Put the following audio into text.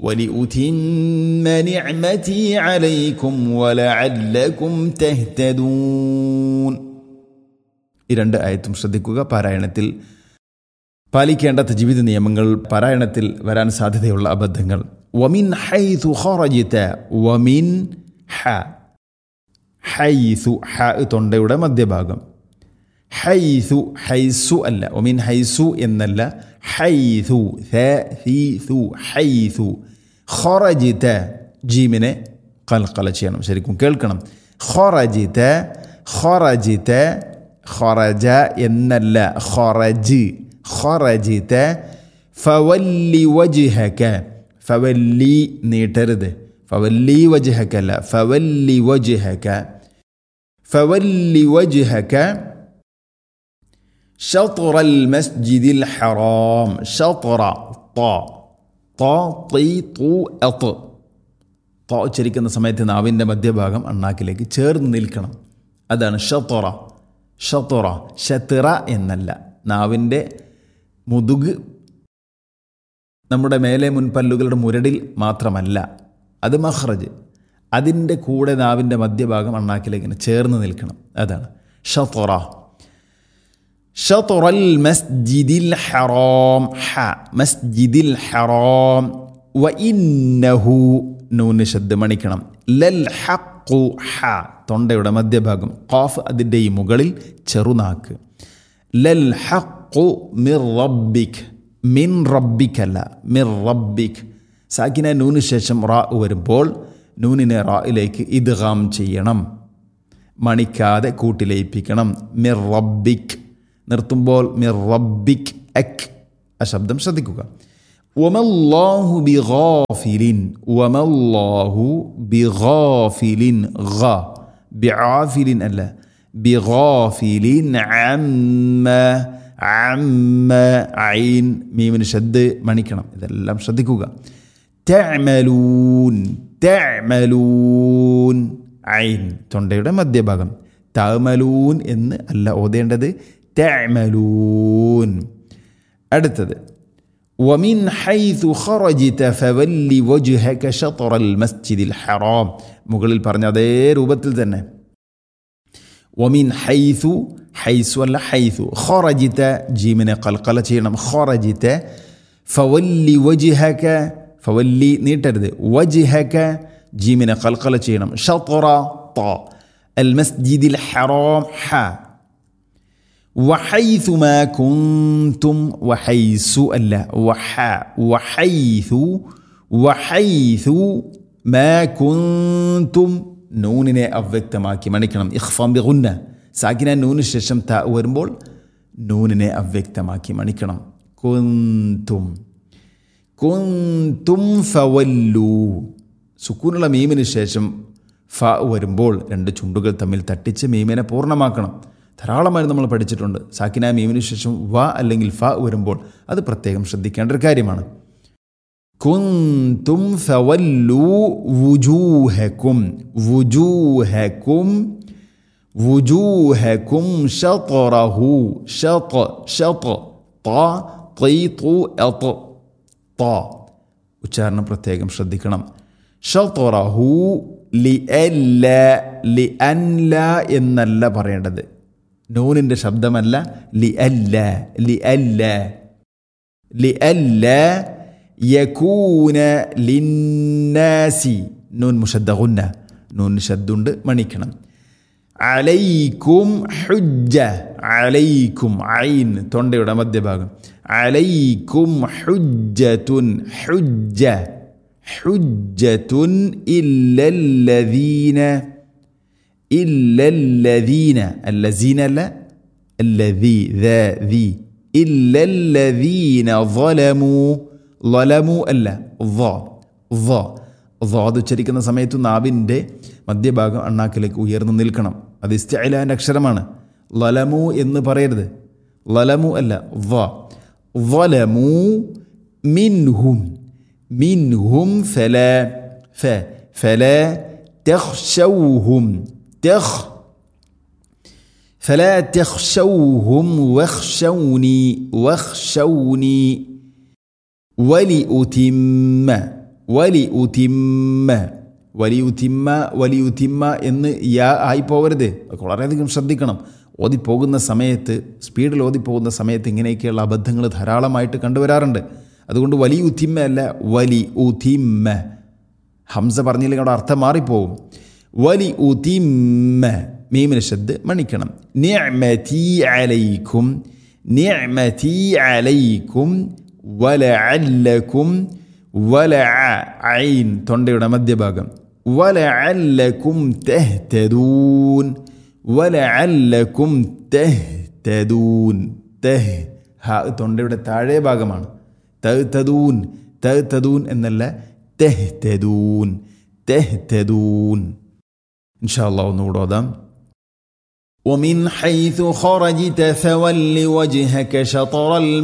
ولأتم نعمتي عليكم ولعلكم تهتدون ഈ രണ്ട് ആയത്തും ശ്രദ്ധിക്കുക പാരായണത്തിൽ പാലിക്കേണ്ട ജീവിത നിയമങ്ങൾ പാരായണത്തിൽ വരാൻ സാധ്യതയുള്ള അബദ്ധങ്ങൾ വമിൻ ഹൈതു ഖറജിത വമിൻ ഹ ഹൈസു ഹ തൊണ്ടയുടെ മധ്യഭാഗം ഹൈസു ഹൈസു അല്ല ഒമിൻ ഹൈസു എന്നല്ല ഹൈസു ഹീസു ഹൈസു ഖറജിത ജീമിനെ കൽക്കല ചെയ്യണം ശരിക്കും കേൾക്കണം ഖറജിത ഖറജിത ഖറജ എന്നല്ല ഖറജ് ഖറജിത ഫവല്ലി വജ്ഹക ഫവല്ലി നീട്ടരുത് ഫവല്ലി വജ്ഹകല്ല ഫവല്ലി വജ്ഹക ഫവല്ലി വജ്ഹക شطر المسجد الحرام شطر طا طا طي طو أط طا ഉച്ചരിക്കുന്ന സമയത്ത് നാവിൻ്റെ മധ്യഭാഗം അണ്ണാക്കിലേക്ക് ചേർന്ന് നിൽക്കണം അതാണ് ഷതൊറ ഷതൊറ ഷത്തിറ എന്നല്ല നാവിൻ്റെ മുതുക് നമ്മുടെ മേലെ മുൻപല്ലുകളുടെ മുരടിൽ മാത്രമല്ല അത് മഹ്റജ് അതിൻ്റെ കൂടെ നാവിൻ്റെ മധ്യഭാഗം അണ്ണാക്കിലേക്ക് ഇങ്ങനെ ചേർന്ന് നിൽക്കണം അതാണ് ഷതൊറ شطر المسجد الحرام ح مسجد الحرام وإنه നൂന് ശബ്ദമണിക്കണം ലൽ ഹക്കു ഹ തൊണ്ടയുടെ മധ്യഭാഗം ഖാഫ് അതിൻ്റെ ഈ മുകളിൽ ചെറുനാക്ക് ലൽ ഹക്കു മിർ റബ്ബിക് മിൻ റബ്ബിക്കല്ല മിർ റബ്ബിക് സാക്കിന നൂന് ശേഷം റാ വരുമ്പോൾ നൂനിനെ റായിലേക്ക് ഇദ്ഗാം ചെയ്യണം മണിക്കാതെ കൂട്ടിലയിപ്പിക്കണം മിർ റബ്ബിക് നിർത്തുമ്പോൾ മിർ റബ്ബിക് അക് ആ ശബ്ദം ശ്രദ്ധിക്കുക വമല്ലാഹു ബിഗാഫിലിൻ വമല്ലാഹു ബിഗാഫിലിൻ ഗ ബിആഫിലിൻ അല്ല ബിഗാഫിലിൻ അമ്മ അമ്മ ഐൻ മീമിന് ശബ്ദ് മണിക്കണം ഇതെല്ലാം ശ്രദ്ധിക്കുക തഅമലൂൻ തഅമലൂൻ ഐൻ തൊണ്ടയുടെ മധ്യഭാഗം തഅമലൂൻ എന്ന് അല്ല ഓതേണ്ടത് തഅമലൂൻ അടുത്തത് ومن حيث خرجت فول وجهك شطر المسجد الحرام മുകളിൽ പറഞ്ഞ അതേ രൂപത്തിൽ തന്നെ ومن حيث حيث ولا حيث خرجت ജീമിനെ കൽക്കല ചെയ്യണം خرجت فول وجهك فولي നീട്ടരുത് وجهك ജീമിനെ കൽക്കല ചെയ്യണം شطر ط المسجد الحرام ح وحيث ما كنتم وحيث ألا وح وحيث وحيث ما كنتم നൂനിനെ അവ്യക്തമാക്കി മണിക്കണം ഇഖ്ഫാം ബിഗുന്ന സാക്കിന നൂന് ശേഷം ത വരുമ്പോൾ നൂനിനെ അവ്യക്തമാക്കി മണിക്കണം കുന്തും കുന്തും ഫവല്ലു സുക്കൂനുള്ള മീമിന് ശേഷം ഫ വരുമ്പോൾ രണ്ട് ചുണ്ടുകൾ തമ്മിൽ തട്ടിച്ച് മീമിനെ പൂർണ്ണമാക്കണം ധാരാളമായി നമ്മൾ പഠിച്ചിട്ടുണ്ട് സാക്കിന മീമിന് ശേഷം വ അല്ലെങ്കിൽ ഫ വരുമ്പോൾ അത് പ്രത്യേകം ശ്രദ്ധിക്കേണ്ട ഒരു കാര്യമാണ് കുന്തും ഫവല്ലു വുജൂഹക്കും വുജൂഹക്കും വുജൂഹക്കും ഷطറഹു ഷط ഷط ത തു എത്ത് ത ഉച്ചാരണം പ്രത്യേകം ശ്രദ്ധിക്കണം ഷطറഹു ലി അല്ല ലി അല്ല എന്നല്ല പറയേണ്ടത് നൂനിൻ്റെ ശബ്ദമല്ല ലി അല്ല ലി അല്ല ലി അല്ല യകൂന ലിന്നാസി നൂൻ മുഷദ്ദുന്ന നൂൻ ശബ്ദുണ്ട് മണിക്കണം അലൈക്കും ഹുജ്ജ അലൈക്കും ഐൻ തൊണ്ടയുടെ മധ്യഭാഗം അലൈക്കും ഹുജ്ജത്തുൻ ഹുജ്ജ ഹുജ്ജത്തുൻ ഇല്ലല്ലദീന إلا الذين الذين لا الذي ذا ذي إلا الذين ظلموا ظلموا അല്ല ظ ظ ظ അത് ഉച്ചരിക്കുന്ന സമയത്ത് നാവിൻ്റെ മധ്യഭാഗം അണ്ണാക്കിലേക്ക് ഉയർന്നു നിൽക്കണം അത് ഇസ്തിഅലാൻ്റെ അക്ഷരമാണ് ലലമു എന്ന് പറയരുത് ലലമു അല്ല ظ ظلموا منهم منهم فلا ف فلا تخشوهم تخ فلا تخشوهم واخشوني واخشوني ولأتم വലി ഉതിമ്മ വലി ഉതിമ്മ വലി ഉതിമ്മ എന്ന് യാ ആയി പോകരുത് വളരെയധികം ശ്രദ്ധിക്കണം ഓതിപ്പോകുന്ന സമയത്ത് സ്പീഡിൽ ഓതിപ്പോകുന്ന സമയത്ത് ഇങ്ങനെയൊക്കെയുള്ള അബദ്ധങ്ങൾ ധാരാളമായിട്ട് കണ്ടുവരാറുണ്ട് അതുകൊണ്ട് വലി ഉതിമ്മ അല്ല വലി ഉതിമ്മ ഹംസ പറഞ്ഞില്ലെങ്കിൽ അവിടെ അർത്ഥം മാറിപ്പോവും വലി ഉതിമ്മ മീമിന് ശബ്ദ് മണിക്കണം നിഅമതി അലൈക്കും നിഅമതി അലൈക്കും വലഅല്ലക്കും വലഅ ഐൻ തൊണ്ടയുടെ മധ്യഭാഗം വലഅല്ലക്കും തഹ്തദൂൻ വലഅല്ലക്കും തഹ്തദൂൻ തഹ് ഹ തൊണ്ടയുടെ താഴെ ഭാഗമാണ് തഹ്തദൂൻ തഹ്തദൂൻ എന്നല്ല തെഹ്തദൂൻ തെഹ്തദൂൻ ഇൻഷാ അല്ലാഹ് ഒന്നുകൂടെ ഓതാം ومن حيث خرجت فول وجهك شطر